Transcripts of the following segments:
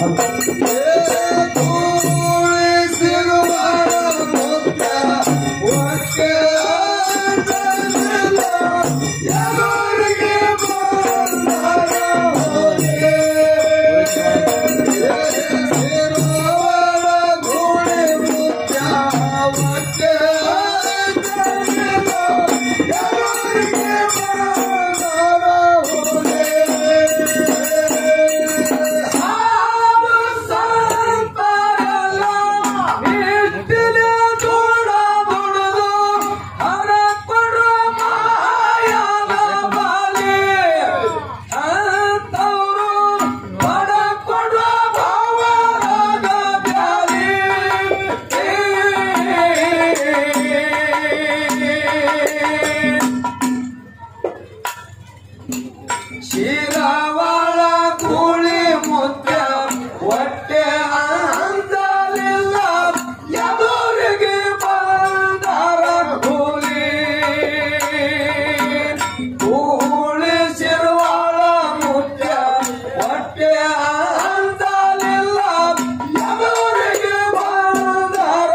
ಶಿರವಾಳ ಕೂಳಿ ಮುತ್ತ ಹೊಟ್ಟೆ ಅಂತಲಿಲ್ಲ ಎದುರಿಗೆ ಬಂದರ ಕೂಲಿ ಕೂಳಿ ಶಿರವಾಳ ಮುತ್ತ ಹೊಟ್ಟೆ ಅಂತಲಿಲ್ಲ ಎದುರಿಗೆ ಬಂದರ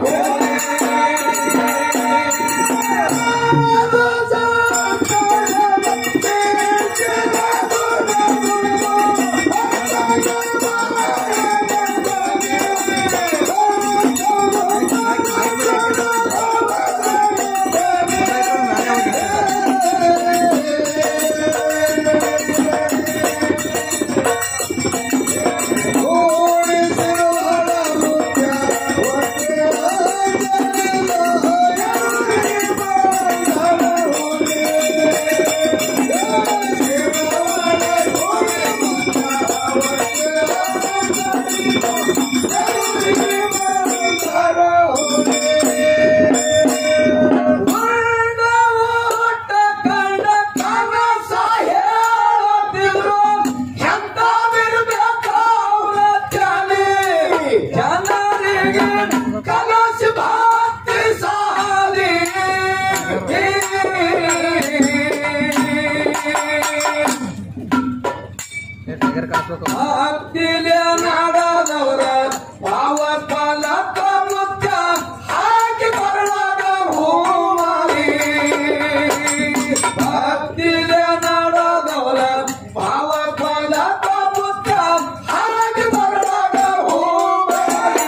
ಕಲಶ ಭಕ್ತಿ ಸಾಲಿ ಭಕ್ತಿಲೆ ನಾಡದವರ ಪಾವ ಫಲಕ ಮುತ್ಯ ಹಾಕಿ ಬರಲಾಗ ಹೂಮಾಲಿ ಭಕ್ತಿಲೆ ನಾಡದವರ ಪಾವ ಫಲಕ ಮುತ್ಯ ಹಾಕಿ ಬರಲಾಗ ಹೂಮಾಲಿ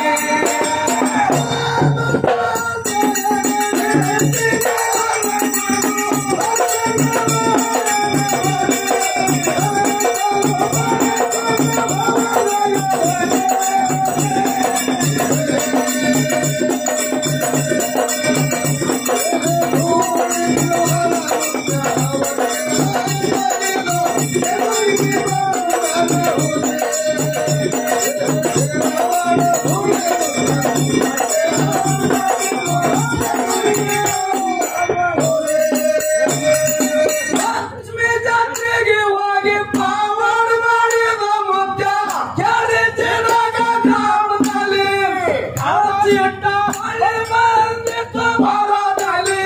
ಲಕ್ಷ್ಮೀ ಜಾತ್ರೆಗೆ ಹೋಗಿ ಪಾವನ ಮಾಡಿದ ಮುದ್ದ ಕೆರೆ ತಿರುಗ ಗ್ರಾಮದಲ್ಲಿ ಹಸಿಟ್ಟ ಮಳೆ ಬಂದಿತ್ತು ಹೊಲದಲ್ಲಿ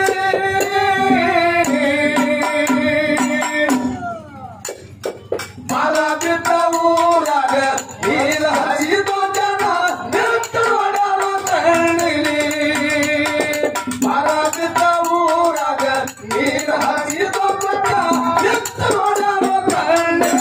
ಮರ ಬಿದ್ದ ಊರಾಗ ನೀರ ಹರಿದು ಜನ ನಿಂತು ನೋಡಲು ತಳ್ಳಿಲಿ ಮರ ಬಿದ್ದ ಊರಾಗ ನೀರ ಹರಿದು ಜನ ನಿಂತು ನೋಡಲು ತಳ್ಳಿಲಿ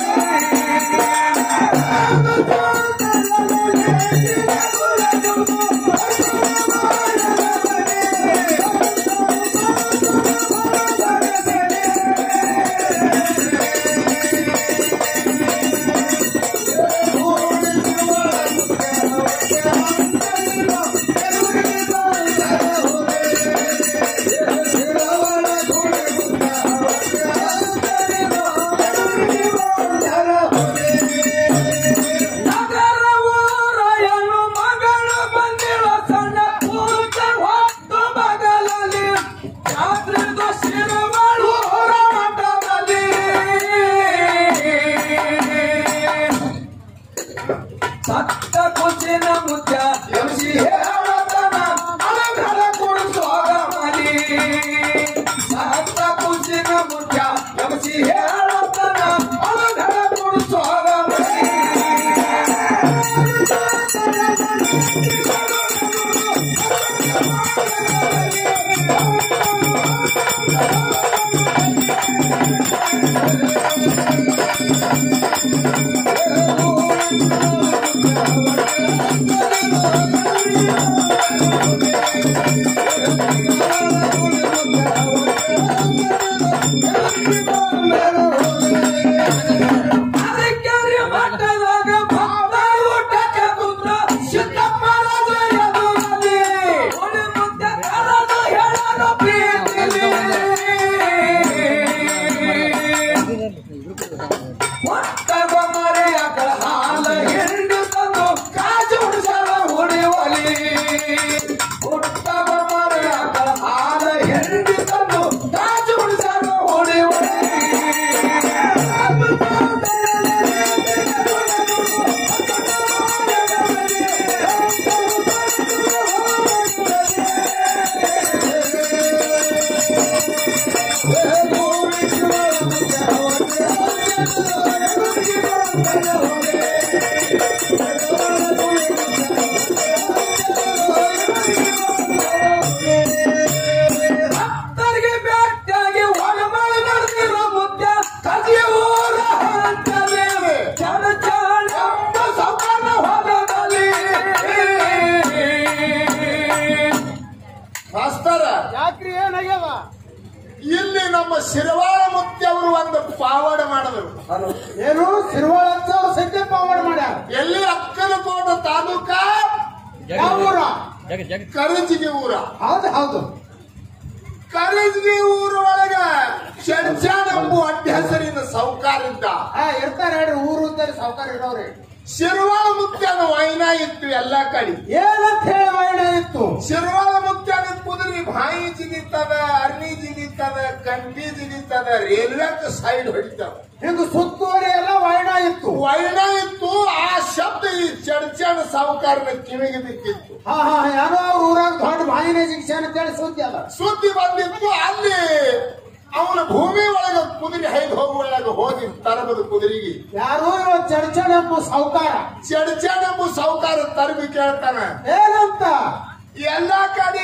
ನಗರ ಊರಯನು ಮಗಳು ಬಂದಿರ ಸಣ್ಣ ಕೂತ ಹೊತ್ತು ಬಗಲಲ್ಲಿ ಜಾತ್ರೆದು ಶಿರಮಳು ಹೊರ ಮಠದಲ್ಲಿ ಸತ್ತ ಕುಸಿನ ಮುದ್ದ ಎಂಸಿ ಹೇಳತನ ಅಲಂಕಾರ ಕೊಡಿಸುವಾಗ ಮಲಿ ಸತ್ತ ಕುಸಿನ ಮುದ್ದ ಎಂಸಿ ಹೇಳತನ ಅಲಂಕಾರ ಕೊಡಿಸುವಾಗ ಮಲಿ ಅದಕ್ಕೆ ಮಟ್ಟದಾಗ ಭಕ್ತ ಊಟಕ್ಕೆ ಕುಂತ ಸಿದ್ದಪ್ಪ ರಾಜ ಎದುರಲ್ಲಿ ಒಳಿ ಮುದ್ದೆ ಕರೆದು ಹೇಳಲು ಪ್ರೀತಿಲಿ ಒಟ್ಟಗ ಮರೆಯಕ ಹಾಲ ಹಿಂಡಿ ತಂದು ಕಾಜು ಹುಡುಸಲ ಹೊಡೆಯುವಲಿ ಒಟ್ಟಗ ಮರೆಯಕ ಹಾಲ ಹಿಂಡಿ ತಂದು ಕಾಜು ಹುಡುಸಲ ಹೊಡೆಯುವಲಿ ಭಕ್ತರಿಗೆ ಭೇಟಿಯಾಗಿ ಒಳಮಳ ನಡೆದಿರೋ ಮುದ್ದೆ ಕಜಿಯ ಊರ ಹಂತಲೇ ಚಳ ಚಳ ಎಂಬ ಸೌಕರ್ಯ ಹೊಲದಲ್ಲಿ ಮಾಸ್ತರ ಯಾಕ್ರಿ ಏನಾಗ್ಯದ ಇಲ್ಲಿ ನಮ್ಮ ಶಿರವಾಳ ಮುತ್ತಿ ಅವರು ಒಂದು ಪಾವಾಡ ಮಾಡಿದರು ಏನು ಸಿರುವಾಳ ಅಂತ ಸದ್ಯ ಪಾವಡ ಮಾಡ್ಯಾರ ಎಲ್ಲಿ ಅಕ್ಕಲಕೋಟ ತಾಲೂಕ ಯಾವ ಊರ ಕರಜಿಗೆ ಊರ ಹೌದು ಹೌದು ಕರಜಿಗೆ ಊರ ಒಳಗ ಶಂಚಾನ ಎಂಬು ಅಡ್ಡ ಹೆಸರಿನ ಸೌಕಾರಿದ್ದ ಆ ಇರ್ತಾರ ಹೇಳ್ರಿ ಊರು ಅಂತಾರೆ ಸಾವುಕಾರ ಇರೋರಿ ಶಿರವಾಳ ಮುತ್ಯನ ವೈನ ಇತ್ತು ಎಲ್ಲಾ ಕಡೆ ಏನಂತ ಹೇಳಿ ವೈನ ಇತ್ತು ಶಿರವಾಳ ಮುತ್ಯನ ಕುದುರೆ ಬಾಯಿ ಜಿಗಿತದ ಅರ್ನಿ ಜಿಗಿತದ ಕಂಟಿ ಜಿಗಿತದ ರೇಲ್ವೆಕ್ ಸೈಡ್ ಹೊಡಿತಾವ ಹಿಂಗ ಸುತ್ತುವರಿ ಎಲ್ಲ ವೈನ ಇತ್ತು ವೈನ ಇತ್ತು ಆ ಶಬ್ದ ಈ ಚಡ್ಚಣ ಸಾವುಕಾರನ ಕಿವಿಗೆ ಬಿದ್ದಿತ್ತು ಹಾ ಹಾ ಯಾರೋ ಅವ್ರ ಊರಾಗ ದೊಡ್ಡ ಬಾಯಿನ ಜಿಗ್ಸಾನ ಅಂತೇಳಿ ಸುದ್ದಿ ಅದ ಸುದ್ದಿ ಬಂದಿತ್ತು ಅಲ್ಲಿ ಅವನ ಭೂಮಿ ಒಳಗ ಕುದುರೆ ಹೈದು ಹೋಗುವೊಳಗ ಹೋಗಿ ತರಬದ ಕುದುರೆಗೆ ಯಾರೋ ಇವ ಚಡ್ಚಣ ಎಂಬ ಸಾವುಕಾರ ಚಡ್ಚಣ ಎಂಬ ಸಾವುಕಾರ ತರಬಿ ಕೇಳ್ತಾನ ಏನಂತ ಎಲ್ಲಾ ಕಡೆ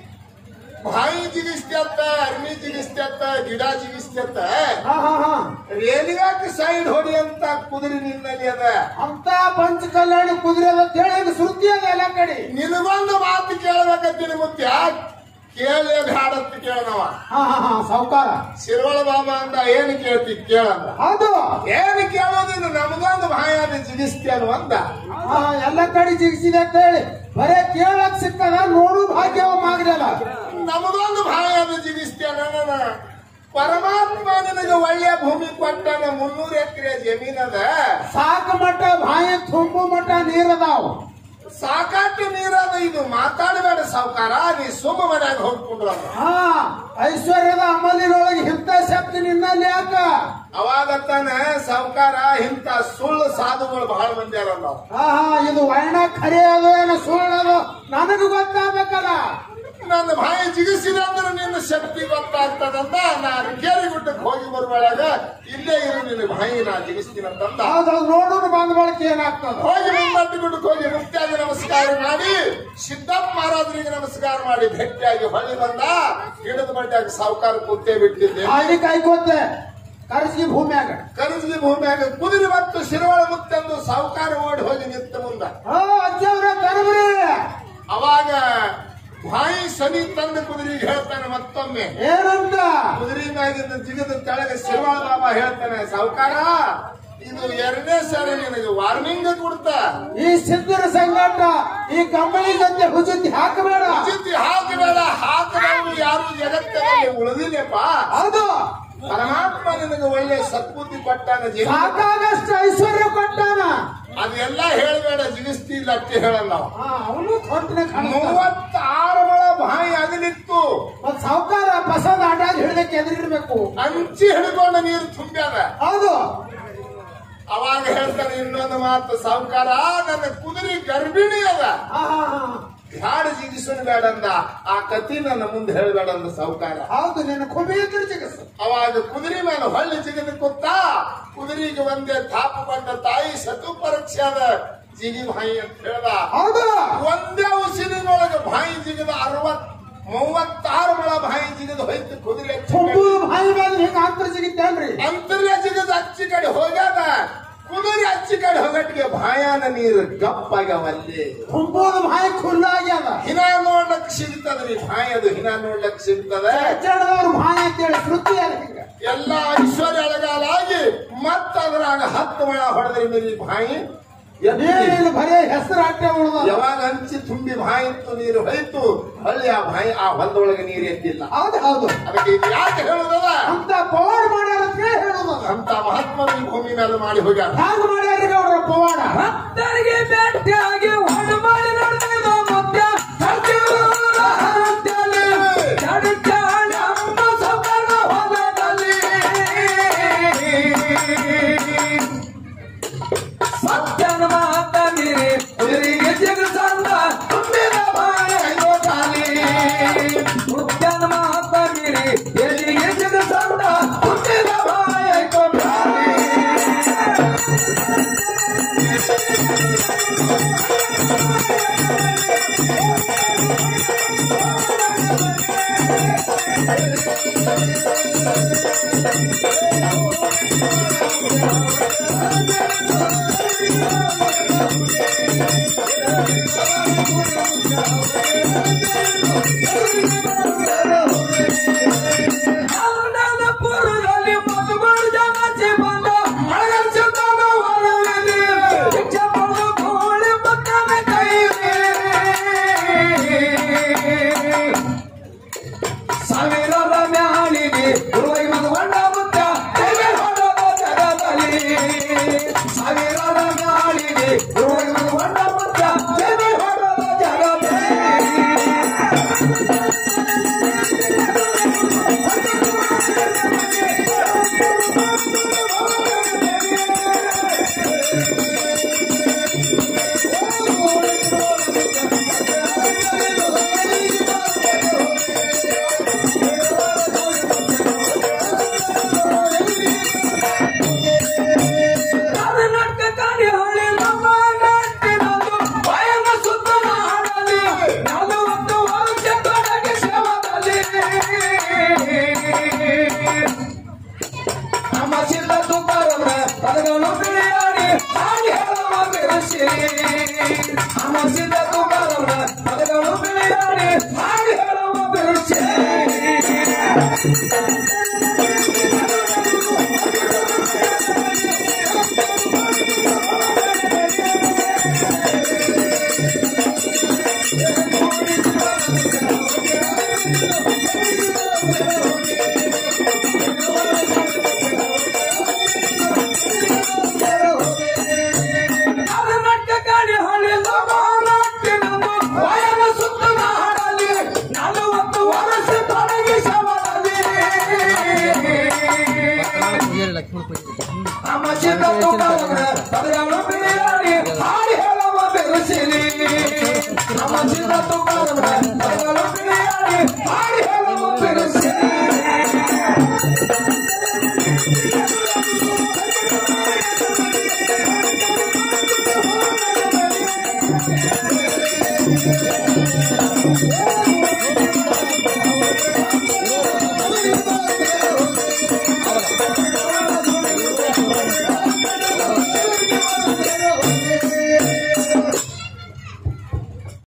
ಬಾಯಿ ಜಿಗಿಸ್ತತ್ತ ಅರ್ಮಿ ಜಿಗಿಸ್ತತ್ತ ಗಿಡ ಜಿಗಿಸ್ತತ್ತ ಹಾ ಹಾ ಹಾ ರೇಲಿಗಾಕ ಸೈಡ್ ಹೊಡಿ ಅಂತ ಕುದುರೆ ನಿನ್ನಲ್ಲಿ ಅದ ಅಂತ ಪಂಚ ಕಲ್ಯಾಣಿ ಕುದುರೆ ಅದ ಅಂತ ಹೇಳಿ ಹಿಂಗ್ ಸುದ್ದಿ ಅದ ಎಲ್ಲ ಕಡೆ ನಿನಗೊಂದು ಮಾತು ಕೇಳಬೇಕಂತೀನಿ ಮುತ್ಯ ಕೇಳಿ ಹಾಡಂತ ಕೇಳನವ ಹಾ ಹಾ ಹಾ ಸಾವುಕಾರ ಶಿರ್ವಳ ಬಾಬಾ ಅಂತ ಏನು ಕೇಳ್ತಿ ಕೇಳಂದ ಹೌದು ಏನು ಕೇಳೋದಿಲ್ಲ ನಮಗೊಂದು ಭಾಯಾದ ಜಿಗಿಸ್ತೇನು ಅಂದ ಹಾ ಎಲ್ಲ ಕಡೆ ಜಿಗಿಸಿದೆ ಅಂತ ಹೇಳಿ ಬರೇ ಕೇಳಕ್ ಸಿಕ್ಕದ ನೋಡು ಭಾಗ್ಯವ ಮಾಗಲಿಲ್ಲ ನಮಗೊಂದು ಭಾಯಾದ ಜಿಗಿಸ್ತೇನ ಪರಮಾತ್ಮ ನಿನಗೆ ಒಳ್ಳೆಯ ಭೂಮಿ ಕೊಟ್ಟಾನ ಮುನ್ನೂರು ಎಕರೆ ಜಮೀನದ ಸಾಕ ಮಟ್ಟ ಬಾಯಿ ತುಂಬು ಮಟ್ಟ ನೀರದಾವ್ ಸಾಕಷ್ಟು ನೀರದ ಇದು ಮಾತಾಡಬೇಡ ಸಾವುಕಾರ ನೀ ಸುಮ್ಮ ಮನ್ಯಾಗ ಹೋಗ್ಕೊಂಡ್ರ ಹಾ ಐಶ್ವರ್ಯದ ಅಮಲಿನೊಳಗೆ ಇಂಥ ಶಕ್ತಿ ನಿನ್ನಲ್ಲಿ ಯಾಕ ಅವಾಗ ತಾನ ಸಾವುಕಾರ ಇಂಥ ಸುಳ್ಳು ಸಾಧುಗಳು ಬಹಳ ಮಂದಿ ಅರಲ್ಲ ಹಾ ಹಾ ಇದು ವರ್ಣ ಖರೆ ಅದು ಏನೋ ಸುಳ್ಳದು ನನಗೂ ಗೊತ್ತಾಗ್ಬೇಕಲ್ಲ ನನ್ನ ಬಾಯಿ ಜಿಗಿಸಿದೆ ಅಂದ್ರೆ ನಿನ್ನ ಶಕ್ತಿ ಗೊತ್ತಾಗ್ತದಂತ ನಾನು ಕೇರಿಗುಡ್ಡಕ್ಕೆ ಹೋಗಿ ಬರುವಾಗ ಇಲ್ಲೇ ಇರು ನಿನ್ನ ಬಾಯಿ ನಾ ಜಿಗಿಸ್ತೀನಂತಂದ ಹೌದೌದು ನೋಡೋಣ ಬಂದ ಬಳಕೆ ಏನಾಗ್ತದ ಹೋಗಿ ಮುಂಬಟ್ಟು ಗುಡ್ಡಕ್ಕೆ ಹೋಗಿ ಮುಕ್ತಿಯಾಗಿ ನಮಸ್ಕಾರ ಮಾಡಿ ಸಿದ್ದಪ್ಪ ಮಹಾರಾಜರಿಗೆ ನಮಸ್ಕಾರ ಮಾಡಿ ಭೇಟಿಯಾಗಿ ಹೊಳ್ಳಿ ಬಂದ ಗಿಡದ ಬಡ್ಡಿಯಾಗಿ ಸಾವುಕಾರ ಕೂತೇ ಬಿಟ್ಟಿದ್ದೆ ಅಲ್ಲಿ ಕಾಯ್ಕೋತೆ ಕರ್ಸಿ ಭೂಮಿಯಾಗ ಕನಸಿಗೆ ಭೂಮಿಯಾಗ ಕುದುರೆ ಮತ್ತು ಶಿರವಳ ಮುತ್ತೆಂದು ಸಾವುಕಾರ ಓಡಿ ಹೋಗಿ ನಿಂತ ಮುಂದ ಹಾ ಅಜ್ಜವ್ರ ತರಬ್ರಿ ಅವಾಗ ಬಾಯಿ ಸನಿ ತಂದ ಕುದುರೆಗೆ ಹೇಳ್ತಾನೆ ಮತ್ತೊಮ್ಮೆ ಏನಂತ ಕುದುರೆ ಮ್ಯಾಗಿಂದ ಜಿಗದ ಕೆಳಗೆ ಶಿರವಾಳ ಬಾಬಾ ಹೇಳ್ತಾನೆ ಸಾವುಕಾರ ಇದು ಎರಡನೇ ಸಾರಿ ನಿನಗೆ ವಾರ್ನಿಂಗ್ ಕೊಡ್ತಾ ಈ ಸಿದ್ಧರ ಸಂಗಟ ಈ ಕಂಬಳಿ ಜೊತೆ ಹುಜುತಿ ಹಾಕಬೇಡ ಚಿಂತೆ ಹಾಕಬೇಡ ಹಾಕದವರು ಯಾರು ಜಗತ್ತಿನಲ್ಲಿ ಉಳಿದಿಲ್ಲಪ್ಪ ಹೌದು ಪರಮಾತ್ಮ ನಿನಗೆ ಒಳ್ಳೆ ಸದ್ಬುದ್ಧಿ ಕೊಟ್ಟಾನ ಜೀವ ಸಾಕಾಗಷ್ಟು ಐಶ್ವರ್ಯ ಕೊಟ್ಟಾನ ಅದೆಲ್ಲ ಹೇಳಬೇಡ ಜಿಗಿಸ್ತಿಲ್ಲ ಅಷ್ಟೇ ಹೇಳಲ್ಲ ಅವ. ಹಾ ಅವನು ತೊಟ್ಟಿನ ಕಾಣಿಸ್ತಾನ ಮೂವತ್ತಾರು ಮೊಳ ಬಾಯಿ ಅಗಲಿತ್ತು ಮತ್ ಸಾವುಕಾರ ಬಸದ ಆಟಾಗ ಹಿಡಿದಕ್ಕೆ ಎದುರಿಡ್ಬೇಕು ಹಂಚಿ ಹಿಡ್ಕೊಂಡು ನೀರು ತುಂಬ್ಯಾದ ಹೌದು ಅವಾಗ ಹೇಳ್ತಾನೆ ಇನ್ನೊಂದು ಮಾತು ಸಾವುಕಾರ ನನ್ನ ಕುದುರೆ ಗರ್ಭಿಣಿ ಅದ ಹಾ ಹಾ ಹಾ ಬ್ಯಾಡ ಜಿಗಿಸೋಣ ಬೇಡಂದ ಆ ಕತಿ ನನ್ನ ಮುಂದೆ ಹೇಳಬೇಡಂದ ಸಾವುಕಾರ ಹೌದು ನಿನ್ನ ಕೊಬ್ಬಿ ಇದ್ರೆ ಜಿಗಸು ಅವಾಗ ಕುದುರೆ ಮೇಲೆ ಹೊಳ್ಳಿ ಜಿಗಿದು ಕೂತ ಕುದುರೆಗೆ ಒಂದೇ ತಾಪ ಬಂದ ತಾಯಿ ಸತು ಪರೀಕ್ಷಾದ ಜಿಗಿ ಭಾಯಿ ಅಂತ ಹೇಳ್ದ ಹೌದು ಒಂದೇ ಉಸಿರಿನೊಳಗೆ ಬಾಯಿ ಜಿಗಿದ ಅರವತ್ ಮೂವತ್ತಾರು ಮೊಳ ಬಾಯಿ ಜಿಗಿದು ಹೋಯ್ತು ಕುದುರೆ ತುಂಬು ಬಾಯಿ ಮೇಲೆ ಹಿಂಗ ಅಂತರ ಸಿಗಿತ್ತೇನ್ರಿ ಅಂತರ್ಯ ಜಿಗಿದ ಅಚ್ಚಿ ಕಡೆ ಹೋಗ್ಯಾದ ಕುದುರೆ ಹಚ್ಚಿ ಕಡೆ ಹೋಗಟ್ಟಿಗೆ ಬಾಯಾನ ನೀರು ಗಪ್ಪಾಗವಲ್ಲಿ ತುಂಬೋದು ಬಾಯಿ ಖುಲ್ಲಾಗ್ಯದ ಹಿನ ನೋಡ್ಲಕ್ ಸಿಗ್ತದ್ರಿ ಬಾಯಿ ಅದು ಹಿನ ನೋಡ್ಲಕ್ ಸಿಗ್ತದ ಹೆಚ್ಚಳದವ್ರ ಬಾಯಿ ಅಂತೇಳಿ ಶ್ರುತಿ ಅದ ಹಿಂಗ ಎಲ್ಲ ಐಶ್ವರ್ಯ ಅಳಗಾಲಾಗಿ ಮತ್ತ ಅದ್ರಾಗ ಹತ್ತು ಮಳ ಹೊಡೆದ್ರಿ ಮೇರಿ ಬಾಯಿ ಎದ್ದಿ. ಏನಿಲ್ಲ ಬರೇ ಹೆಸರು ಅಟ್ಟೆ ಉಳ್ದ ಯಾವಾಗ ಹಂಚಿ ತುಂಬಿ ಬಾಯಿ ಇತ್ತು ನೀರು ಹೊಯ್ತು ಹೊಳ್ಳಿ ಆ ಬಾಯಿ ಆ ಹೊಲದೊಳಗೆ ನೀರು ಎದ್ದಿಲ್ಲ ಹೌದು ಹೌದು ಅದಕ್ಕೆ ಇದು ಯಾಕೆ ಹೇಳುದದ ಅಂತ ಪವಾಡ ಮಾಡ್ಯಾರ ಅಂತ ಹೇಳಿ ಹೇಳೋದದ ಅಂತ ಮಹಾತ್ಮನ ಈ ಭೂಮಿ ಮೇಲೆ ಮಾಡಿ ಹೋಗ್ಯಾರ ಹ್ಯಾಂಗ ಮಾಡ್ಯಾರ ಅವ್ರ ಪವಾಡ ಭಕ್ತರಿಗೆ ಭೇಟಿಯಾಗಿ ಹೊಣಮಾಡಿ ನಡೆದಿದ ಮುತ್ಯ ಸತ್ಯವಾದ ಹಂತದಲ್ಲಿ ಚಡಚಾಳ ಎಂಬ ಸೌಕರ್ಯ ಹೊಲದಲ್ಲಿ ಸತ್ಯನ ಮಾತ ಮೀರಿ ಉರಿಗೆ ಜಗಸಂದ ತುಂಬಿದ ಬಾಯೋ ಖಾಲಿ ಸತ್ಯನ ಮಾತ ಮೀರಿ ಎಲ್ಲಿಗೆ ಜಗಸಂದ ತುಂಬಿದ ಬಾಯೋ ಖಾಲಿ ¡Vamos!